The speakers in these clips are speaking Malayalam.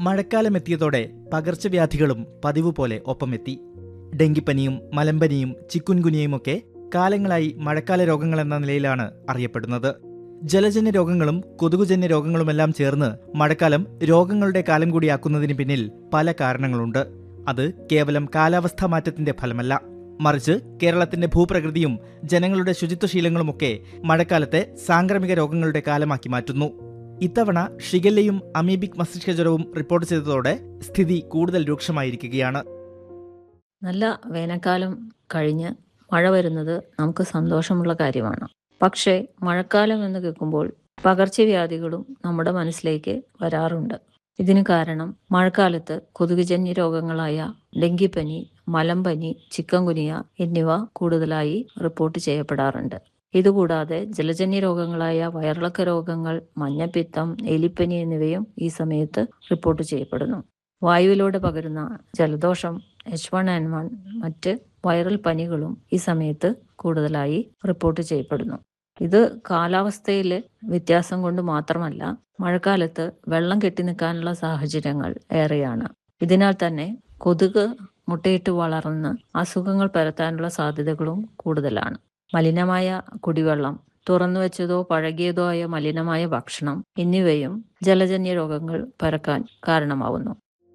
മഴക്കാലമെത്തിയതോടെ പകർച്ചവ്യാധികളും പതിവ് പോലെ ഒപ്പമെത്തി ഡെങ്കിപ്പനിയും മലമ്പനിയും ചിക്കുൻകുനിയുമൊക്കെ കാലങ്ങളായി മഴക്കാല രോഗങ്ങളെന്ന നിലയിലാണ് അറിയപ്പെടുന്നത് ജലജന്യ രോഗങ്ങളും കൊതുകുജന്യ രോഗങ്ങളുമെല്ലാം ചേർന്ന് മഴക്കാലം രോഗങ്ങളുടെ കാലം കൂടിയാക്കുന്നതിന് പിന്നിൽ പല കാരണങ്ങളുണ്ട് അത് കേവലം കാലാവസ്ഥാ മാറ്റത്തിന്റെ ഫലമല്ല മറിച്ച് കേരളത്തിന്റെ ഭൂപ്രകൃതിയും ജനങ്ങളുടെ ശുചിത്വശീലങ്ങളുമൊക്കെ മഴക്കാലത്തെ സാംക്രമിക രോഗങ്ങളുടെ കാലമാക്കി മാറ്റുന്നു ഇത്തവണ ഷിഗല്ലയും അമീബിക് മസ്തിഷ്ക ജ്വരവും റിപ്പോർട്ട് ചെയ്തതോടെ സ്ഥിതി കൂടുതൽ രൂക്ഷമായിരിക്കുകയാണ് നല്ല വേനൽക്കാലം കഴിഞ്ഞ് മഴ വരുന്നത് നമുക്ക് സന്തോഷമുള്ള കാര്യമാണ് പക്ഷേ മഴക്കാലം എന്ന് കേൾക്കുമ്പോൾ പകർച്ചവ്യാധികളും നമ്മുടെ മനസ്സിലേക്ക് വരാറുണ്ട് ഇതിന് കാരണം മഴക്കാലത്ത് കൊതുകുജന്യ രോഗങ്ങളായ ഡെങ്കിപ്പനി മലമ്പനി ചിക്കൻ കുനിയ എന്നിവ കൂടുതലായി റിപ്പോർട്ട് ചെയ്യപ്പെടാറുണ്ട് ഇതുകൂടാതെ ജലജന്യ രോഗങ്ങളായ വയറിളക്ക രോഗങ്ങൾ മഞ്ഞപ്പിത്തം എലിപ്പനി എന്നിവയും ഈ സമയത്ത് റിപ്പോർട്ട് ചെയ്യപ്പെടുന്നു വായുവിലൂടെ പകരുന്ന ജലദോഷം എച്ച് വൺ എൻ വൺ മറ്റ് വൈറൽ പനികളും ഈ സമയത്ത് കൂടുതലായി റിപ്പോർട്ട് ചെയ്യപ്പെടുന്നു ഇത് കാലാവസ്ഥയിലെ വ്യത്യാസം കൊണ്ട് മാത്രമല്ല മഴക്കാലത്ത് വെള്ളം കെട്ടി നിൽക്കാനുള്ള സാഹചര്യങ്ങൾ ഏറെയാണ് ഇതിനാൽ തന്നെ കൊതുക് മുട്ടയിട്ട് വളർന്ന് അസുഖങ്ങൾ പരത്താനുള്ള സാധ്യതകളും കൂടുതലാണ് മലിനമായ കുടിവെള്ളം തുറന്നു വെച്ചതോ പഴകിയതോ ആയ മലിനമായ ഭക്ഷണം എന്നിവയും ജലജന്യ രോഗങ്ങൾ പരക്കാൻ കാരണമാവുന്നു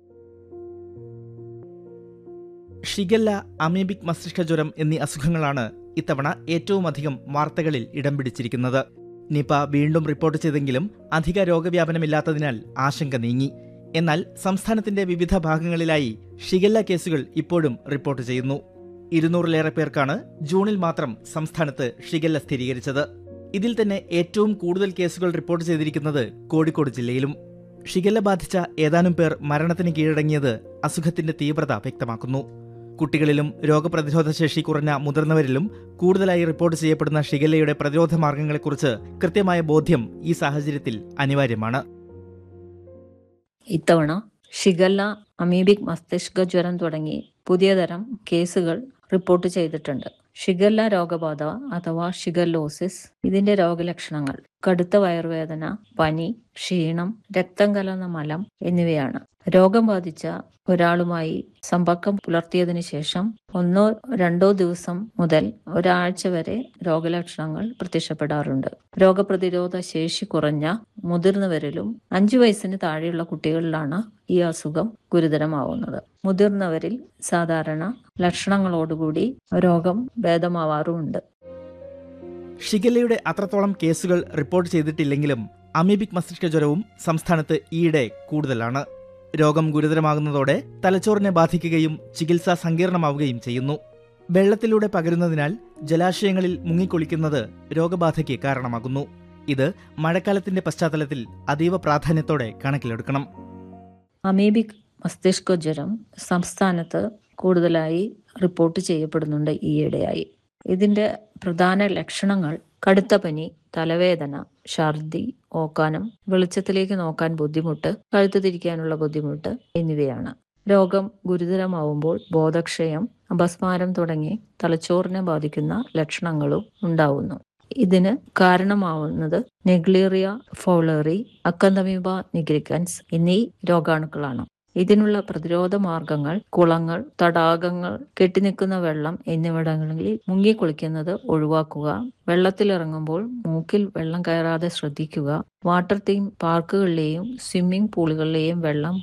ഷിഗല്ല അമീബിക് മസ്തിഷ്ക ജ്വരം എന്നീ അസുഖങ്ങളാണ് ഇത്തവണ ഏറ്റവും അധികം വാർത്തകളിൽ ഇടം പിടിച്ചിരിക്കുന്നത് നിപ വീണ്ടും റിപ്പോർട്ട് ചെയ്തെങ്കിലും അധിക രോഗവ്യാപനമില്ലാത്തതിനാൽ ആശങ്ക നീങ്ങി എന്നാൽ സംസ്ഥാനത്തിന്റെ വിവിധ ഭാഗങ്ങളിലായി ഷിഗല്ല കേസുകൾ ഇപ്പോഴും റിപ്പോർട്ട് ചെയ്യുന്നു ഇരുന്നൂറിലേറെ പേർക്കാണ് ജൂണിൽ മാത്രം സംസ്ഥാനത്ത് ഷിഗല്ല സ്ഥിരീകരിച്ചത് ഇതിൽ തന്നെ ഏറ്റവും കൂടുതൽ കേസുകൾ റിപ്പോർട്ട് ചെയ്തിരിക്കുന്നത് കോഴിക്കോട് ജില്ലയിലും ഷിഗല്ല ബാധിച്ച ഏതാനും പേർ മരണത്തിന് കീഴടങ്ങിയത് അസുഖത്തിന്റെ തീവ്രത വ്യക്തമാക്കുന്നു കുട്ടികളിലും രോഗപ്രതിരോധ ശേഷി കുറഞ്ഞ മുതിർന്നവരിലും കൂടുതലായി റിപ്പോർട്ട് ചെയ്യപ്പെടുന്ന ഷിഗല്ലയുടെ പ്രതിരോധ മാർഗങ്ങളെക്കുറിച്ച് കൃത്യമായ ബോധ്യം ഈ സാഹചര്യത്തിൽ അനിവാര്യമാണ് ഇത്തവണ ഷിഗല്ല അമീബിക് മസ്തിഷ്ക ജ്വരം തുടങ്ങി പുതിയ തരം കേസുകൾ റിപ്പോർട്ട് ചെയ്തിട്ടുണ്ട് ഷിഗല്ല രോഗബാധ അഥവാ ഷിഗല്ലോസിസ് ഇതിന്റെ രോഗലക്ഷണങ്ങൾ കടുത്ത വയറുവേദന പനി ക്ഷീണം രക്തം കലർന്ന മലം എന്നിവയാണ് രോഗം ബാധിച്ച ഒരാളുമായി സമ്പർക്കം പുലർത്തിയതിനു ശേഷം ഒന്നോ രണ്ടോ ദിവസം മുതൽ ഒരാഴ്ച വരെ രോഗലക്ഷണങ്ങൾ പ്രത്യക്ഷപ്പെടാറുണ്ട് രോഗപ്രതിരോധ ശേഷി കുറഞ്ഞ മുതിർന്നവരിലും അഞ്ചു വയസ്സിന് താഴെയുള്ള കുട്ടികളിലാണ് ഈ അസുഖം ഗുരുതരമാവുന്നത് മുതിർന്നവരിൽ സാധാരണ ലക്ഷണങ്ങളോടുകൂടി രോഗം ഭേദമാവാറുമുണ്ട് ഷിഗല്ലയുടെ അത്രത്തോളം കേസുകൾ റിപ്പോർട്ട് ചെയ്തിട്ടില്ലെങ്കിലും അമീബിക് മസ്തിഷ്ക ജ്വരവും സംസ്ഥാനത്ത് ഈയിടെ കൂടുതലാണ് രോഗം ഗുരുതരമാകുന്നതോടെ തലച്ചോറിനെ ബാധിക്കുകയും ചികിത്സ സങ്കീർണമാവുകയും ചെയ്യുന്നു വെള്ളത്തിലൂടെ പകരുന്നതിനാൽ ജലാശയങ്ങളിൽ മുങ്ങിക്കുളിക്കുന്നത് രോഗബാധയ്ക്ക് കാരണമാകുന്നു ഇത് മഴക്കാലത്തിന്റെ പശ്ചാത്തലത്തിൽ അതീവ പ്രാധാന്യത്തോടെ കണക്കിലെടുക്കണം അമീബിക് മസ്തിഷ്ക ജ്വരം സംസ്ഥാനത്ത് കൂടുതലായി റിപ്പോർട്ട് ചെയ്യപ്പെടുന്നുണ്ട് ഈയിടെയായി ഇതിന്റെ പ്രധാന ലക്ഷണങ്ങൾ കടുത്ത പനി തലവേദന ഛർദി ഓക്കാനം വെളിച്ചത്തിലേക്ക് നോക്കാൻ ബുദ്ധിമുട്ട് കഴുത്ത് തിരിക്കാനുള്ള ബുദ്ധിമുട്ട് എന്നിവയാണ് രോഗം ഗുരുതരമാവുമ്പോൾ ബോധക്ഷയം അപസ്മാരം തുടങ്ങി തലച്ചോറിനെ ബാധിക്കുന്ന ലക്ഷണങ്ങളും ഉണ്ടാവുന്നു ഇതിന് കാരണമാവുന്നത് നെഗ്ലീറിയ ഫൗളറി അക്കന്തമീബ നിഗ്രിക്കൻസ് എന്നീ രോഗാണുക്കളാണ് ഇതിനുള്ള പ്രതിരോധ മാർഗങ്ങൾ കുളങ്ങൾ തടാകങ്ങൾ കെട്ടിനിൽക്കുന്ന വെള്ളം എന്നിവിടങ്ങളിൽ മുങ്ങിക്കുളിക്കുന്നത് ഒഴിവാക്കുക വെള്ളത്തിലിറങ്ങുമ്പോൾ മൂക്കിൽ വെള്ളം കയറാതെ ശ്രദ്ധിക്കുക വാട്ടർ തീം പാർക്കുകളിലെയും സ്വിമ്മിംഗ് പൂളുകളിലെയും വെള്ളം